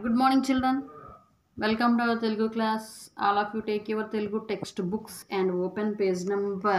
Good morning, children. Welcome to our Telugu class. All of you take your Telugu textbooks and open page number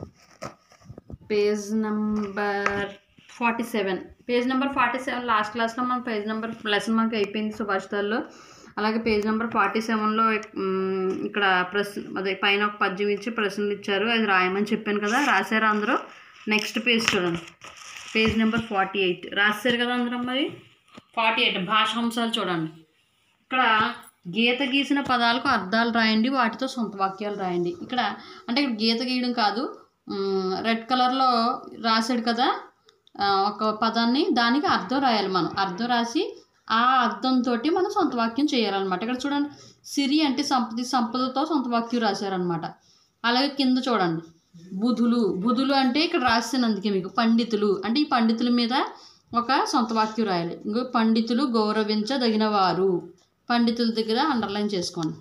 page number forty seven page number forty seven last క్లాస్లో మన page number lesson మనకి అయిపోయింది సుభాషితాల్లో అలాగే page number forty సెవెన్లో ఇక్కడ ప్రశ్న అదే పైన ఒక పద్యం ఇచ్చి ప్రశ్నలు ఇచ్చారు అది రాయమని చెప్పాను కదా రాశారు అందరూ నెక్స్ట్ పేజ్ చూడండి పేజ్ నెంబర్ ఫార్టీ ఎయిట్ రాశారు కదా అందరూ మరి ఫార్టీ ఎయిట్ భాషాంశాలు చూడండి ఇక్కడ గీత గీసిన పదాలకు అర్థాలు రాయండి వాటితో సొంత వాక్యాలు రాయండి ఇక్కడ అంటే ఇక్కడ గీత గీయడం కాదు మ్, రెడ్ కలర్లో రాశాడు కదా ఆ, ఒక పదాన్ని దానికి అర్థం రాయాలి మనం అర్థం రాసి ఆ అర్థంతో మనం సొంత వాక్యం చేయాలన్నమాట ఇక్కడ చూడండి సిరి అంటే సంపద సంపదతో సొంత వాక్యం రాశారనమాట అలాగే కింద చూడండి బుధులు బుధులు అంటే ఇక్కడ రాశాను అందుకే మీకు పండితులు అంటే ఈ పండితుల మీద ఒక సొంత వాక్యం రాయాలి ఇంకో పండితులు గౌరవించదగిన వారు పండితుల దగ్గర అండర్లైన్ చేసుకోండి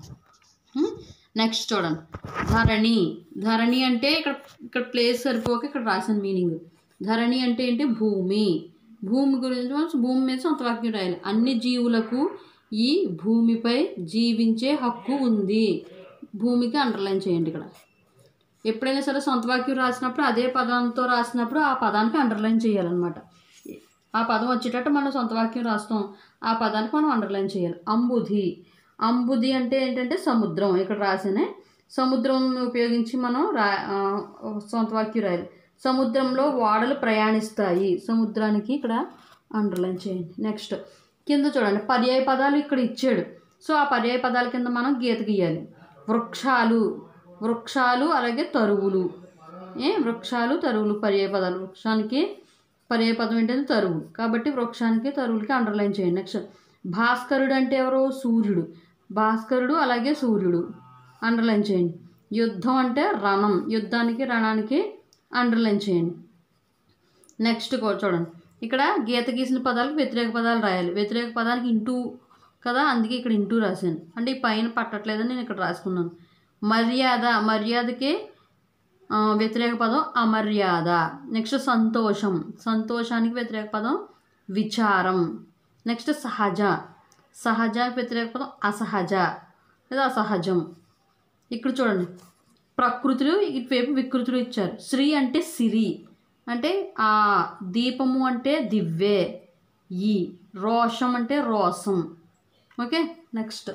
నెక్స్ట్ చూడండి ధరణి ధరణి అంటే ఇక్కడ ఇక్కడ ప్లేస్ సరిపోక ఇక్కడ రాసిన మీనింగ్ ధరణి అంటే ఏంటి భూమి భూమి గురించి మనం భూమి మీద సొంత వాక్యం రాయాలి అన్ని జీవులకు ఈ భూమిపై జీవించే హక్కు ఉంది భూమికి అండర్లైన్ చేయండి ఇక్కడ ఎప్పుడైనా సరే సొంత వాక్యం రాసినప్పుడు అదే పదంతో రాసినప్పుడు ఆ పదానికి అండర్లైన్ చేయాలన్నమాట ఆ పదం వచ్చేటట్టు మనం సొంత వాక్యం రాస్తాం ఆ పదానికి మనం అండర్లైన్ చేయాలి అంబుధి అంబుధి అంటే ఏంటంటే సముద్రం ఇక్కడ రాసానే సముద్రం ఉపయోగించి మనం రా ఆ, సొంత వాక్యం రాయాలి సముద్రంలో ఓడలు ప్రయాణిస్తాయి సముద్రానికి ఇక్కడ అండర్లైన్ చేయండి నెక్స్ట్ కింద చూడండి పర్యాయ పదాలు ఇక్కడ ఇచ్చాడు సో ఆ పర్యాయ పదాల కింద మనం గీత గీయాలి వృక్షాలు వృక్షాలు అలాగే తరువులు ఏ వృక్షాలు తరువులు పర్యాయ పదాలు వృక్షానికి పర్యాయ పదం ఏంటంటే తరువు కాబట్టి వృక్షానికి తరువులకి అండర్లైన్ చేయండి నెక్స్ట్ భాస్కరుడు అంటే ఎవరు సూర్యుడు భాస్కరుడు అలాగే సూర్యుడు అండర్లైన్ చేయండి యుద్ధం అంటే రణం యుద్ధానికి రణానికి అండర్లైన్ చేయండి నెక్స్ట్ కో- చూడండి ఇక్కడ గీత గీసిన పదాలకు వ్యతిరేక పదాలు రాయాలి వ్యతిరేక పదానికి ఇంటూ కదా అందుకే ఇక్కడ ఇంటూ రాశాను అంటే ఈ పైన పట్టట్లేదని నేను ఇక్కడ రాసుకున్నాను మర్యాద మర్యాదకి ఆ, వ్యతిరేక పదం అమర్యాద నెక్స్ట్ సంతోషం సంతోషానికి వ్యతిరేక పదం విచారం నెక్స్ట్ సహజ సహజానికి వ్యతిరేక పదం అసహజ లేదా అసహజం ఇక్కడ చూడండి ప్రకృతులు ఇటువైపు వికృతులు ఇచ్చారు శ్రీ అంటే సిరి అంటే ఆ దీపము అంటే దివ్వే ఈ రోషం అంటే రోసం ఓకే నెక్స్ట్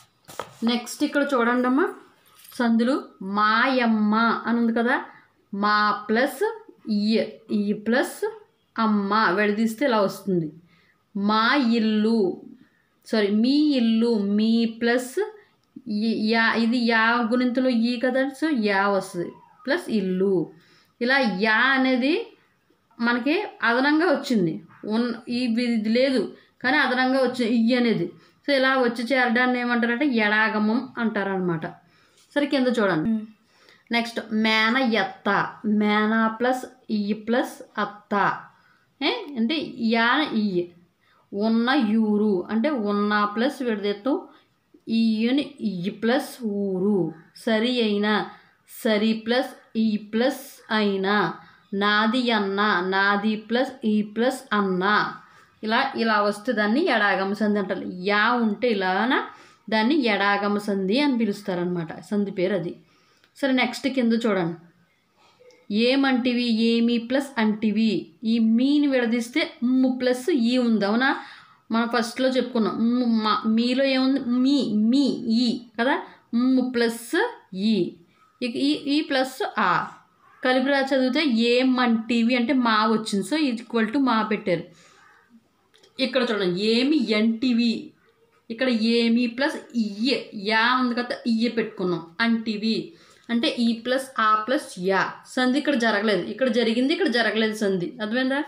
నెక్స్ట్ ఇక్కడ చూడండి అమ్మా సందులు మాయమ్మ అని ఉంది కదా మా ప్లస్ ఈ ఈ ప్లస్ అమ్మ విడదీస్తే ఇలా వస్తుంది మా ఇల్లు సారీ మీ ఇల్లు మీ ప్లస్ ఈ- యా ఇది యా గుణింతలో ఈ కదా సో యా వస్తుంది ప్లస్ ఇల్లు ఇలా యా అనేది మనకి అదనంగా వచ్చింది ఉన్న ఈ ఇది లేదు కానీ అదనంగా వచ్చి ఇయ్యి అనేది సో ఇలా వచ్చి చేరడాన్ని ఏమంటారంటే ఎడాగమం అంటారనమాట సరే కింద చూడండి నెక్స్ట్ మేన ఎత్త మేన ప్లస్ ఈ ప్లస్ అత్త ఏ? అంటే యాన ఈ ఉన్న యూరు అంటే ఉన్న ప్లస్ విడదెత్తు ఈయని ఈ ప్లస్ ఊరు సరి అయిన సరి ప్లస్ ఈ ప్లస్ అయినా నాది అన్న నాది ప్లస్ ఈ ప్లస్ అన్న ఇలా ఇలా వస్తే దాన్ని ఎడాగమ సంధి అంటారు యా ఉంటే ఇలాన దాన్ని ఎడాగమ సంధి అని పిలుస్తారనమాట సంధి పేరు అది సరే నెక్స్ట్ కింద చూడండి ఏమంటివి ఏమి ప్లస్ అంటివి ఈ మీని విడదీస్తే ము ప్లస్ ఈ ఉంది అవునా మనం ఫస్ట్లో చెప్పుకున్నాం ము మా మీలో ఏముంది మీ మీ ఈ కదా ము ప్లస్ ఈ ఇక ఈ ఈ ప్లస్ ఆ కలిపి రా చదివితే ఏమంటివి అంటే మా వచ్చింది సో ఈక్వల్ టు మా పెట్టారు ఇక్కడ చూడండి ఏమి ఎంటివి ఇక్కడ ఏమి ప్లస్ ఇయ్య యా ఉంది కదా ఇయ్య పెట్టుకున్నాం అంటివి అంటే ఈ ప్లస్ ఆ ప్లస్ యా సంధి ఇక్కడ జరగలేదు ఇక్కడ జరిగింది ఇక్కడ జరగలేదు సంధి అర్థమైందా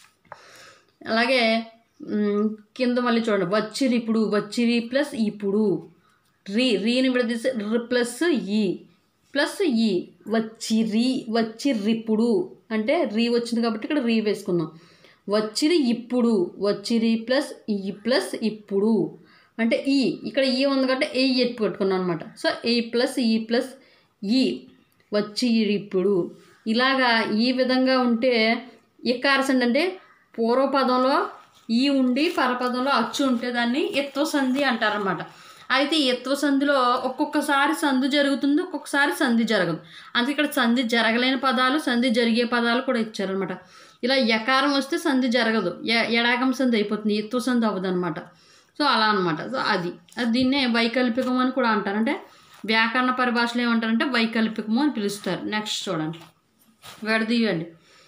అలాగే మ్, కింద మళ్ళీ చూడండి వచ్చిరి ఇప్పుడు వచ్చిరి ప్లస్ ఇప్పుడు రీ రీని విడదీస్తే ర్ ప్లస్ ఈ ప్లస్ ఈ వచ్చిరి వచ్చిర్రిప్పుడు అంటే రీ వచ్చింది కాబట్టి ఇక్కడ రీ వేసుకున్నాం వచ్చిరి ఇప్పుడు వచ్చిరి ప్లస్ ఈ ప్లస్ ఇప్పుడు అంటే ఈ ఇక్కడ ఈ ఉంది కాబట్టి ఏ ఎత్తి పెట్టుకున్నాం అనమాట సో ఏ ప్లస్ ఈ ప్లస్ ఈ వచ్చి ఇప్పుడు ఇలాగా ఈ విధంగా ఉంటే ఇకారసండి అంటే పూర్వపదంలో ఈ ఉండి పరపదంలో అచ్చు ఉంటే దాన్ని ఎత్వ సంధి అంటారనమాట అయితే ఈ ఎత్వ సంధిలో ఒక్కొక్కసారి సంధి జరుగుతుంది ఒక్కొక్కసారి సంధి జరగదు అందుకే ఇక్కడ సంధి జరగలేని పదాలు సంధి జరిగే పదాలు కూడా ఇచ్చారనమాట ఇలా యకారం వస్తే సంధి జరగదు ఎ- ఎడాగం సంధి అయిపోతుంది ఎత్వ సంధి అవ్వదు అనమాట సో అలా అనమాట సో అది అది దీన్నే వైకల్పికం అని కూడా అంటారు అంటే వ్యాకరణ పరిభాషలో ఏమంటారంటే వైకల్పికము అని పిలుస్తారు నెక్స్ట్ చూడండి విడదీయండి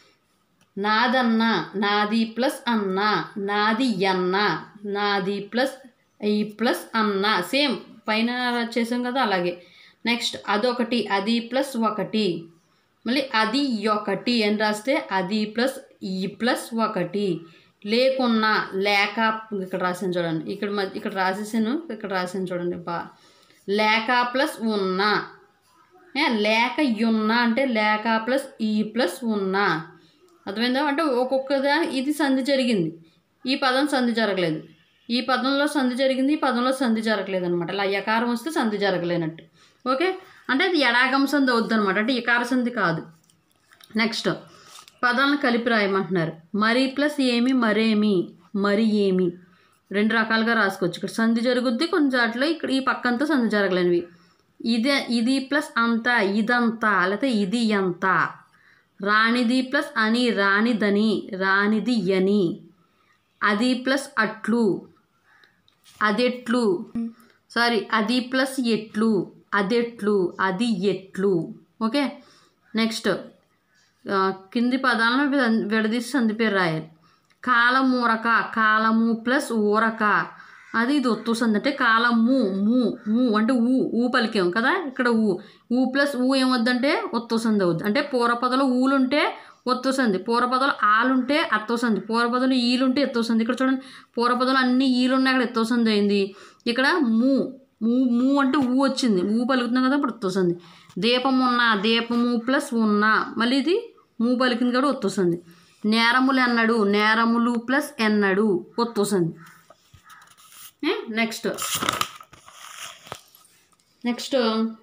నాదన్న నాది ప్లస్ అన్న నాది ఎన్న నాది ప్లస్ ఈ ప్లస్ అన్న సేమ్ పైన చేసాం కదా అలాగే నెక్స్ట్ అదొకటి అది ప్లస్ ఒకటి మళ్ళీ అది ఒకటి అని రాస్తే అది ప్లస్ ఈ ప్లస్ ఒకటి లేకున్నా లేక ఇక్కడ రాసాను చూడండి ఇక్కడ మ- ఇక్కడ రాసేసాను ఇక్కడ రాసాను చూడండి బా లేక ప్లస్ ఉన్నా ఏ, లేక యున్నా అంటే లేక ప్లస్ ఈ ప్లస్ ఉన్నా అర్థమైందా అంటే ఒక్కొక్క దా- ఇది సంధి జరిగింది ఈ పదం సంధి జరగలేదు ఈ పదంలో సంధి జరిగింది ఈ పదంలో సంధి జరగలేదు అనమాట ఇలా యకారం వస్తే సంధి జరగలేనట్టు ఓకే అంటే అది ఎడాగం సంధి అవుద్ది అనమాట అంటే యకార సంధి కాదు నెక్స్ట్ పదాలను కలిపి రాయమంటున్నారు మరి ప్లస్ ఏమి మరేమి మరి ఏమి రెండు రకాలుగా రాసుకోవచ్చు ఇక్కడ సంధి జరుగుద్ది కొన్ని చాట్లో ఇక్కడ ఈ పక్కంతా సంధి జరగలేనివి ఇదే ఇది ప్లస్ అంత ఇదంతా లేకపోతే ఇది ఎంత రాణిది ప్లస్ అని రానిదని రానిది అని అది ప్లస్ అట్లు అదెట్లు సారీ అది ప్లస్ ఎట్లు అదెట్లు అది ఎట్లు ఓకే నెక్స్ట్ ఆ, కింది పదాలను విడ- విడదీసి సంధి పేరు రాయాలి కాలమూరక కాలము ప్లస్ ఊరక అది ఇది ఒత్తు సంధి అంటే కాలము ము ము అంటే ఊ ఊ పలికాం కదా ఇక్కడ ఊ ఊ ప్లస్ ఊ ఏమవుద్దంటే ఒత్తు సంధి అవుద్ది అంటే పూర్వపదలు ఊలుంటే ఒత్తు సంధి పూర్వపదలు ఆలుంటే అత్తో సంధి పూర్వపదలు ఈలుంటే ఎత్తో సంధి ఇక్కడ చూడండి పూర్వపదలు అన్ని ఈలు ఉన్నాయి అక్కడ ఎత్తో సంధి అయింది ఇక్కడ ము మూ మూ అంటే ఊ వచ్చింది ఊ పలుకుతుంది కదా ఇప్పుడు ఒత్తొస్తుంది దీపం ఉన్న దీపము ప్లస్ ఉన్న మళ్ళీ ఇది మూ పలికింది కూడా ఒత్తొస్తుంది నేరములు ఎన్నడు నేరములు ప్లస్ ఎన్నడు ఒత్తొస్తుంది నెక్స్ట్ నెక్స్ట్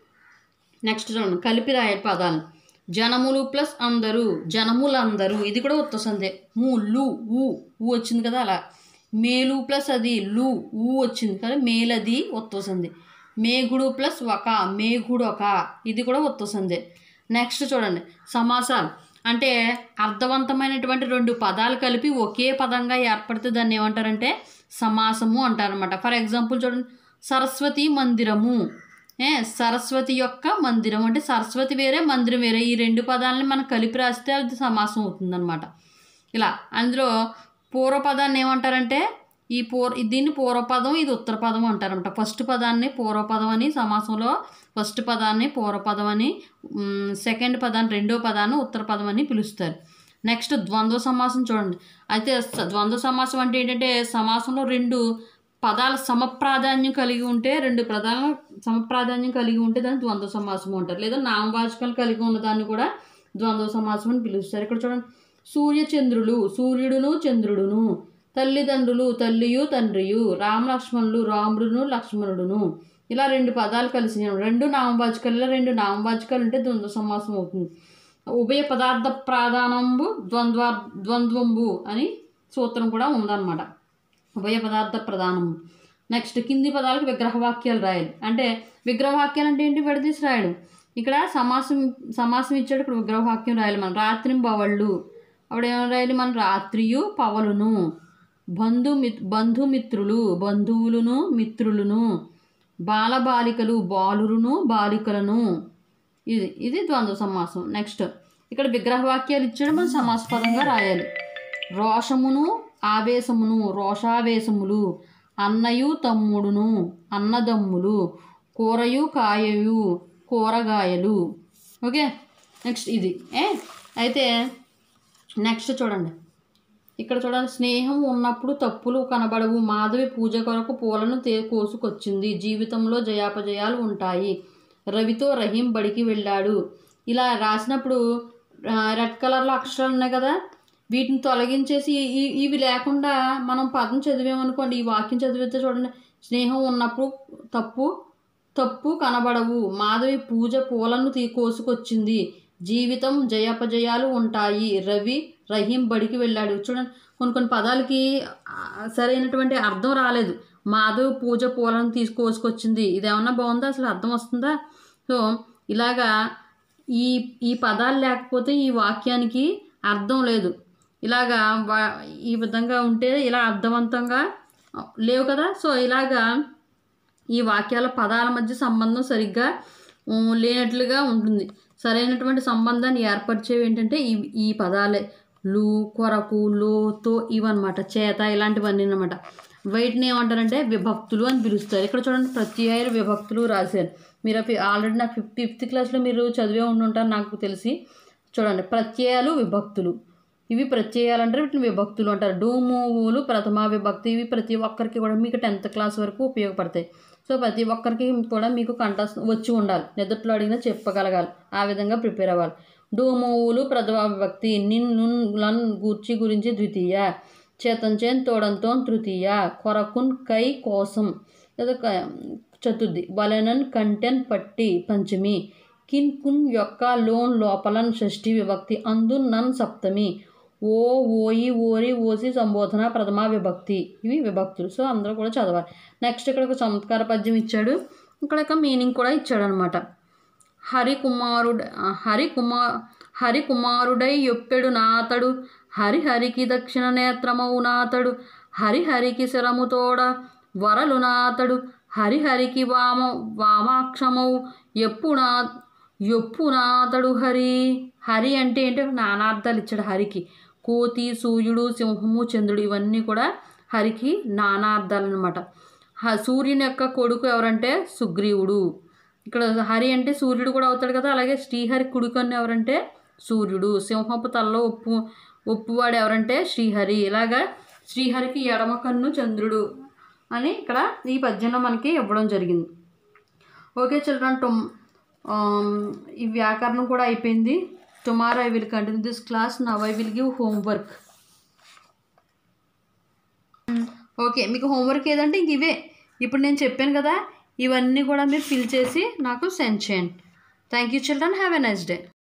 నెక్స్ట్ చూడండి కలిపి రాయాలి పదాలు జనములు ప్లస్ అందరూ జనములందరూ ఇది కూడా ఒత్తొస్తుంది ము లు ఊ ఊ వచ్చింది కదా అలా మేలు ప్లస్ అది లు ఊ వచ్చింది కదా మేలది ఒత్తొస్తుంది మేఘుడు ప్లస్ ఒక మేఘుడు ఒక ఇది కూడా ఒత్తొస్తుంది నెక్స్ట్ చూడండి సమాసాలు అంటే అర్థవంతమైనటువంటి రెండు పదాలు కలిపి ఒకే పదంగా ఏర్పడితే దాన్ని ఏమంటారంటే సమాసము అంటారనమాట ఫర్ ఎగ్జాంపుల్ చూడండి సరస్వతి మందిరము ఏ సరస్వతి యొక్క మందిరం అంటే సరస్వతి వేరే మందిరం వేరే ఈ రెండు పదాలని మనం కలిపి రాస్తే అది సమాసం అవుతుందన్నమాట ఇలా అందులో పూర్వపదాన్ని ఏమంటారంటే ఈ పూర్ దీన్ని పూర్వపదం ఇది ఉత్తర పదం అంటారన్నమాట ఫస్ట్ పదాన్ని పూర్వపదం అని సమాసంలో ఫస్ట్ పదాన్ని పూర్వపదం అని మ్, సెకండ్ పదాన్ని రెండో పదాన్ని ఉత్తర పదం అని పిలుస్తారు నెక్స్ట్ ద్వంద్వ సమాసం చూడండి అయితే స- ద్వంద్వ సమాసం అంటే ఏంటంటే సమాసంలో రెండు పదాల సమప్రాధాన్యం కలిగి ఉంటే రెండు ప్రధాన సమప్రాధాన్యం కలిగి ఉంటే దాన్ని ద్వంద్వ సమాసం అంటారు లేదా నామవాచకాలు కలిగి ఉన్న దాన్ని కూడా ద్వంద్వ సమాసం అని పిలుస్తారు ఇక్కడ చూడండి సూర్య చంద్రులు సూర్యుడును చంద్రుడును తల్లిదండ్రులు తల్లియు తండ్రియు రామలక్ష్మణులు రాముడును లక్ష్మణుడును ఇలా రెండు పదాలు కలిసి రెండు నామవాచకాలు ఇలా రెండు నామవాచకాలు ఉంటే ద్వంద్వ సమాసం అవుతుంది ఉభయ పదార్థ ప్రాధానంబు ద్వంద్వ ద్వంద్వంబు అని సూత్రం కూడా ఉందన్నమాట ఉభయ పదార్థ ప్రధానం నెక్స్ట్ కింది పదాలకు విగ్రహవాక్యాలు రాయాలి అంటే విగ్రహవాక్యాలు అంటే ఏంటి విడదీసి రాయడం ఇక్కడ సమాసం సమాసం ఇచ్చాడు ఇక్కడ విగ్రహవాక్యం రాయాలి మనం రాత్రి బవళ్ళు అప్పుడు ఏమైనా రాయాలి మనం రాత్రియు పవలును బంధుమి బంధుమిత్రులు బంధువులను మిత్రులను బాలబాలికలు బాలురును బాలికలను ఇది ఇది ద్వంద్వ సమాసం నెక్స్ట్ ఇక్కడ విగ్రహవాక్యాలు ఇచ్చాడు మనం సమాసపదంగా రాయాలి రోషమును ఆవేశమును రోషావేశములు అన్నయు తమ్ముడును అన్నదమ్ములు కూరయు కాయయు కూరగాయలు ఓకే నెక్స్ట్ ఇది ఏ అయితే నెక్స్ట్ చూడండి ఇక్కడ చూడండి స్నేహం ఉన్నప్పుడు తప్పులు కనబడవు మాధవి పూజ కొరకు పూలను తే కోసుకొచ్చింది జీవితంలో జయాపజయాలు ఉంటాయి రవితో రహీం బడికి వెళ్ళాడు ఇలా రాసినప్పుడు ఆ, రెడ్ కలర్లో అక్షరాలు ఉన్నాయి కదా వీటిని తొలగించేసి ఈ- ఇవి లేకుండా మనం పదం చదివామనుకోండి ఈ వాక్యం చదివితే చూడండి స్నేహం ఉన్నప్పుడు తప్పు తప్పు కనబడవు మాధవి పూజ పూలను తీ కోసుకొచ్చింది జీవితం జయాపజయాలు ఉంటాయి రవి రహీం బడికి వెళ్ళాడు చూడండి కొన్ని కొన్ని పదాలకి ఆ, సరైనటువంటి అర్థం రాలేదు మాధవ్ పూజ పూలను తీసుకువసుకొచ్చింది ఇదేమన్నా బాగుందా అసలు అర్థం వస్తుందా సో ఇలాగా ఈ ఈ పదాలు లేకపోతే ఈ వాక్యానికి అర్థం లేదు ఇలాగా వా ఈ విధంగా ఉంటే ఇలా అర్థవంతంగా లేవు కదా సో ఇలాగా ఈ వాక్యాల పదాల మధ్య సంబంధం సరిగ్గా ఉమ్, లేనట్లుగా ఉంటుంది సరైనటువంటి సంబంధాన్ని ఏర్పరిచేవి ఏంటంటే ఈ ఈ పదాలే లు కొరకు లోతో ఇవన్నమాట చేత ఇలాంటివన్నీ అనమాట వీటిని ఏమంటారంటే విభక్తులు అని పిలుస్తారు ఇక్కడ చూడండి ప్రత్యయ విభక్తులు రాశారు మీరు ఆల్రెడీ నాకు ఫిఫ్త్ ఫిఫ్త్ క్లాస్లో మీరు చదివే ఉండుంటారు నాకు తెలిసి చూడండి ప్రత్యయాలు విభక్తులు ఇవి ప్రత్యయాలు అంటారు వీటిని విభక్తులు అంటారు డూమూవులు ప్రథమా విభక్తి ఇవి ప్రతి ఒక్కరికి కూడా మీకు టెన్త్ క్లాస్ వరకు ఉపయోగపడతాయి సో ప్రతి ఒక్కరికి కూడా మీకు కంఠ వచ్చి ఉండాలి ఎదుట్లో అడిగినా చెప్పగలగాలి ఆ విధంగా ప్రిపేర్ అవ్వాలి డూమూవులు ప్రథమా విభక్తి నిన్ నున్ లన్ గూర్చి గురించి ద్వితీయ చేతంచేన్ తోడంతో తృతీయ కొరకున్ కై కోసం లేదా క- చతుర్థి వలనన్ కంటెన్ పట్టి పంచమి కిన్ కున్ యొక్క లోన్ లోపలన్ షష్ఠి విభక్తి అందు నన్ సప్తమి ఓ ఓయి ఓరి ఓసి సంబోధన ప్రథమా విభక్తి ఇవి విభక్తులు సో అందరూ కూడా చదవాలి నెక్స్ట్ ఇక్కడ ఒక చమత్కార పద్యం ఇచ్చాడు ఇక్కడ ఒక మీనింగ్ కూడా ఇచ్చాడు అనమాట హరికుమారుడు హరికుమార్ హరికుమారుడై యొప్పెడు నాతడు హరిహరికి దక్షిణ నేత్రమౌ నాతడు హరిహరికి శరముతోడ వరలు నాతడు హరిహరికి వామ వామాక్షమౌ ఎప్పునా ఎప్పునాతడు హరి హరి అంటే ఏంటి నానార్థాలు ఇచ్చాడు హరికి కోతి సూర్యుడు సింహము చంద్రుడు ఇవన్నీ కూడా హరికి నానార్థాలు అనమాట సూర్యుని యొక్క కొడుకు ఎవరంటే సుగ్రీవుడు ఇక్కడ హరి అంటే సూర్యుడు కూడా అవుతాడు కదా అలాగే శ్రీహరి కుడుకన్ను ఎవరంటే సూర్యుడు సింహపు తలలో ఒప్పు ఒప్పువాడు ఎవరంటే శ్రీహరి ఇలాగా శ్రీహరికి ఎడమ కన్ను చంద్రుడు అని ఇక్కడ ఈ పద్యంలో మనకి ఇవ్వడం జరిగింది ఓకే చిల్డ్రన్ టుమ్ ఈ వ్యాకరణం కూడా అయిపోయింది tomorrow I will continue this class now I will give homework okay మీకు హోంవర్క్ ఏదంటే ఇంక ఇవే ఇప్పుడు నేను చెప్పాను కదా ఇవన్నీ కూడా మీరు ఫిల్ చేసి నాకు సెండ్ చేయండి thank you children have a nice day